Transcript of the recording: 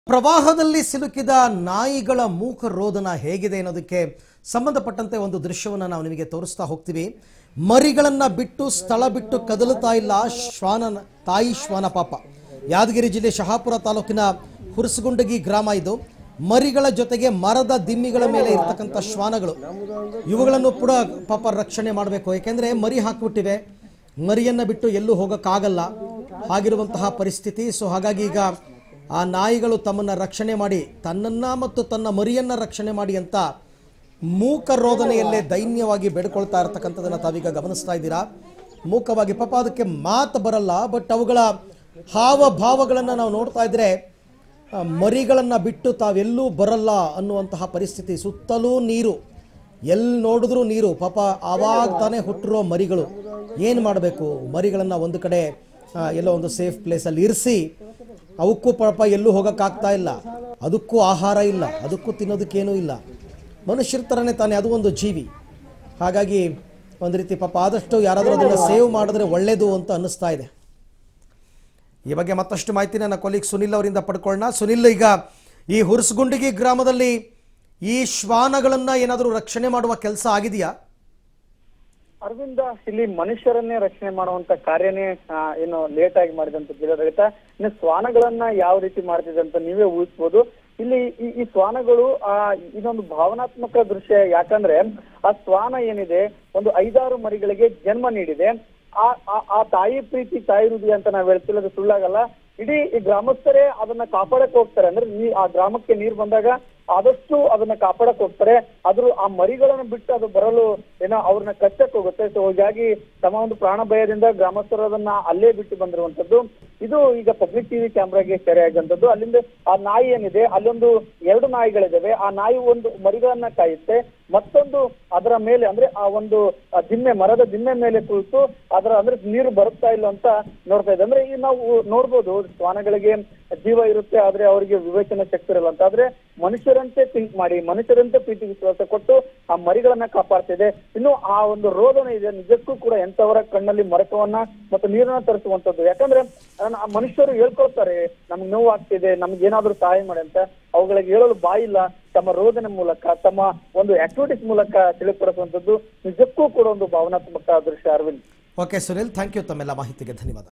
ಪ್ರವಾಹದಲ್ಲಿ ಸಿಲುಕಿದ ನಾಯಿಗಳ ಮೂಕ ರೋದನ ಹೇಗಿದೆ ಅನ್ನೋದಕ್ಕೆ ಸಂಬಂಧಪಟ್ಟಂತೆ ಒಂದು ದೃಶ್ಯವನ್ನು ನಾವು ನಿಮಗೆ ತೋರಿಸ್ತಾ ಹೋಗ್ತೀವಿ ಮರಿಗಳನ್ನ ಬಿಟ್ಟು ಸ್ಥಳ ಬಿಟ್ಟು ಕದಲುತ್ತಾ ಇಲ್ಲ ಶ್ವಾನ ತಾಯಿ ಶ್ವಾನ ಪಾಪ ಯಾದಗಿರಿ ಜಿಲ್ಲೆ ಶಹಾಪುರ ತಾಲೂಕಿನ ಹುರಸಗುಂಡಗಿ ಗ್ರಾಮ ಇದು ಮರಿಗಳ ಜೊತೆಗೆ ಮರದ ದಿಮ್ಮಿಗಳ ಮೇಲೆ ಇರ್ತಕ್ಕಂಥ ಶ್ವಾನಗಳು ಇವುಗಳನ್ನು ಕೂಡ ಪಾಪ ರಕ್ಷಣೆ ಮಾಡಬೇಕು ಯಾಕೆಂದ್ರೆ ಮರಿ ಹಾಕ್ಬಿಟ್ಟಿವೆ ಮರಿಯನ್ನ ಬಿಟ್ಟು ಎಲ್ಲೂ ಹೋಗಕ್ಕಾಗಲ್ಲ ಹಾಗಿರುವಂತಹ ಪರಿಸ್ಥಿತಿ ಸೊ ಹಾಗಾಗಿ ಈಗ ಆ ನಾಯಿಗಳು ತಮ್ಮನ್ನ ರಕ್ಷಣೆ ಮಾಡಿ ತನ್ನನ್ನ ಮತ್ತು ತನ್ನ ಮರಿಯನ್ನ ರಕ್ಷಣೆ ಮಾಡಿ ಅಂತ ಮೂಕ ರೋದನೆಯಲ್ಲೇ ದೈನ್ಯವಾಗಿ ಬೇಡ್ಕೊಳ್ತಾ ಇರತಕ್ಕಂಥದ್ದನ್ನ ತಾವೀಗ ಗಮನಿಸ್ತಾ ಇದ್ದೀರಾ ಮೂಕವಾಗಿ ಪಾಪ ಅದಕ್ಕೆ ಮಾತು ಬರಲ್ಲ ಬಟ್ ಅವುಗಳ ಹಾವಭಾವಗಳನ್ನು ನಾವು ನೋಡ್ತಾ ಇದ್ರೆ ಆ, ಮರಿಗಳನ್ನ ಬಿಟ್ಟು ತಾವೆಲ್ಲೂ ಬರಲ್ಲ ಅನ್ನುವಂತಹ ಪರಿಸ್ಥಿತಿ ಸುತ್ತಲೂ ನೀರು ಎಲ್ಲಿ ನೋಡಿದ್ರೂ ನೀರು ಪಾಪ ಆವಾಗ ತಾನೇ ಹುಟ್ಟಿರೋ ಮರಿಗಳು ಏನು ಮಾಡಬೇಕು ಮರಿಗಳನ್ನು ಒಂದು ಕಡೆ ಆ, ಎಲ್ಲೋ ಒಂದು ಸೇಫ್ ಪ್ಲೇಸಲ್ಲಿ ಇರಿಸಿ ಅವಕ್ಕೂ ಪಾಪ ಎಲ್ಲೂ ಹೋಗೋಕ್ಕಾಗ್ತಾ ಇಲ್ಲ ಅದಕ್ಕೂ ಆಹಾರ ಇಲ್ಲ ಅದಕ್ಕೂ ತಿನ್ನೋದಕ್ಕೇನೂ ಇಲ್ಲ ಮನುಷ್ಯರ ಥರನೇ ತಾನೇ ಅದು ಒಂದು ಜೀವಿ ಹಾಗಾಗಿ ಒಂದು ರೀತಿ ಪಾಪ ಆದಷ್ಟು ಯಾರಾದರೂ ಅದನ್ನು ಸೇವ್ ಮಾಡಿದ್ರೆ ಒಳ್ಳೆಯದು ಅಂತ ಅನ್ನಿಸ್ತಾ ಇದೆ ಈ ಬಗ್ಗೆ ಮತ್ತಷ್ಟು ಮಾಹಿತಿ ನನ್ನ ಕೊಲೀಗ್ ಸುನಿಲ್ ಅವರಿಂದ ಪಡ್ಕೊಳ್ಳೋಣ ಸುನಿಲ್ ಈಗ ಈ ಹುರ್ಸ್ಗುಂಡಿಗಿ ಗ್ರಾಮದಲ್ಲಿ ಈ ಶ್ವಾನಗಳನ್ನ ಏನಾದರೂ ರಕ್ಷಣೆ ಮಾಡುವ ಕೆಲಸ ಆಗಿದೆಯಾ ಅರವಿಂದ ಇಲ್ಲಿ ಮನುಷ್ಯರನ್ನೇ ರಕ್ಷಣೆ ಮಾಡುವಂತ ಕಾರ್ಯನೇ ಆ, ಏನು ಲೇಟ್ ಆಗಿ ಮಾಡಿದಂತ ಜಿಲ್ಲಾಡಳಿತ ಇನ್ನು ಶ್ವಾನಗಳನ್ನ ಯಾವ ರೀತಿ ಮಾಡ್ತಿದೆ ಅಂತ ನೀವೇ ಊಹಿಸ್ಬೋದು ಇಲ್ಲಿ ಈ ಈ ಶ್ವಾನಗಳು ಆ ಇದೊಂದು ಭಾವನಾತ್ಮಕ ದೃಶ್ಯ ಯಾಕಂದ್ರೆ ಆ ಶ್ವಾನ ಏನಿದೆ ಒಂದು ಐದಾರು ಮರಿಗಳಿಗೆ ಜನ್ಮ ನೀಡಿದೆ ಆ ಆ- ಆ ತಾಯಿ ಪ್ರೀತಿ ತಾಯಿ ಹೃದಯ ಅಂತ ನಾವ್ ಹೇಳ್ತಿಲ್ಲ ಅದು ಸುಳ್ಳಾಗಲ್ಲ ಇಡೀ ಈ ಗ್ರಾಮಸ್ಥರೇ ಅದನ್ನ ಕಾಪಾಡಕ್ ಹೋಗ್ತಾರೆ ಅಂದ್ರೆ ನೀ ಆ ಗ್ರಾಮಕ್ಕೆ ನೀರ್ ಬಂದಾಗ ಆದಷ್ಟು ಅದನ್ನ ಕಾಪಾಡಕ್ ಹೋಗ್ತಾರೆ ಆದ್ರೂ ಆ ಮರಿಗಳನ್ನ ಬಿಟ್ಟು ಅದು ಬರಲು ಏನೋ ಅವ್ರನ್ನ ಕಷ್ಟಕ್ಕೆ ಹೋಗುತ್ತೆ ಸೊ ಹೀಗಾಗಿ ತಮ್ಮ ಒಂದು ಪ್ರಾಣ ಭಯದಿಂದ ಗ್ರಾಮಸ್ಥರು ಅದನ್ನ ಅಲ್ಲೇ ಬಿಟ್ಟು ಬಂದಿರುವಂತದ್ದು ಇದು ಈಗ ಪಬ್ಲಿಕ್ ಟಿವಿ ಕ್ಯಾಮ್ರಾಗೆ ಸೆರೆ ಆಗಂತದ್ದು ಅಲ್ಲಿಂದ ಆ ನಾಯಿ ಏನಿದೆ ಅಲ್ಲೊಂದು ಎರಡು ನಾಯಿಗಳಿದಾವೆ ಆ ನಾಯಿ ಒಂದು ಮರಿಗಳನ್ನ ಕಾಯುತ್ತೆ ಮತ್ತೊಂದು ಅದರ ಮೇಲೆ ಅಂದ್ರೆ ಆ ಒಂದು ಆ ದಿಮ್ಮೆ ಮರದ ದಿಮ್ಮೆ ಮೇಲೆ ಕುಳಿತು ಅದರ ಅಂದ್ರೆ ನೀರು ಬರುತ್ತಾ ಇಲ್ಲ ಅಂತ ನೋಡ್ತಾ ಇದೆ ಅಂದ್ರೆ ಈ ನಾವು ನೋಡ್ಬೋದು ಶ್ವಾನಗಳಿಗೆ ಜೀವ ಇರುತ್ತೆ ಆದ್ರೆ ಅವರಿಗೆ ವಿವೇಚನೆ ಶಕ್ತಿ ಇರಲ್ಲ ಅಂತ ಆದ್ರೆ ಮನುಷ್ಯರಂತೆ ಥಿಂಕ್ ಮಾಡಿ ಮನುಷ್ಯರಂತೆ ಪ್ರೀತಿ ವಿಶ್ವಾಸ ಕೊಟ್ಟು ಆ ಮರಿಗಳನ್ನ ಕಾಪಾಡ್ತಿದೆ ಇನ್ನು ಆ ಒಂದು ರೋದನ ಇದೆ ನಿಜಕ್ಕೂ ಕೂಡ ಎಂತವರ ಕಣ್ಣಲ್ಲಿ ಮರಕವನ್ನ ಮತ್ತು ನೀರನ್ನ ತರಿಸುವಂತದ್ದು ಯಾಕಂದ್ರೆ ಆ ಮನುಷ್ಯರು ಹೇಳ್ಕೊಳ್ತಾರೆ ನಮ್ಗೆ ನೋವು ಆಗ್ತಿದೆ ನಮ್ಗೆ ಏನಾದ್ರೂ ಸಹಾಯ ಮಾಡಿ ಅಂತ ಅವುಗಳಿಗೆ ಹೇಳಲು ಬಾಯಿಲ್ಲ ತಮ್ಮ ರೋದನೆ ಮೂಲಕ ತಮ್ಮ ಒಂದು ಆಕ್ಟಿವಿಟೀಸ್ ಮೂಲಕ ತಿಳಿಪಡಿಸುವಂತದ್ದು ನಿಜಕ್ಕೂ ಕೂಡ ಒಂದು ಭಾವನಾತ್ಮಕ ದೃಶ್ಯ Aravind okay Sunil thank you ತಮ್ಮೆಲ್ಲ ಮಾಹಿತಿಗೆ ಧನ್ಯವಾದ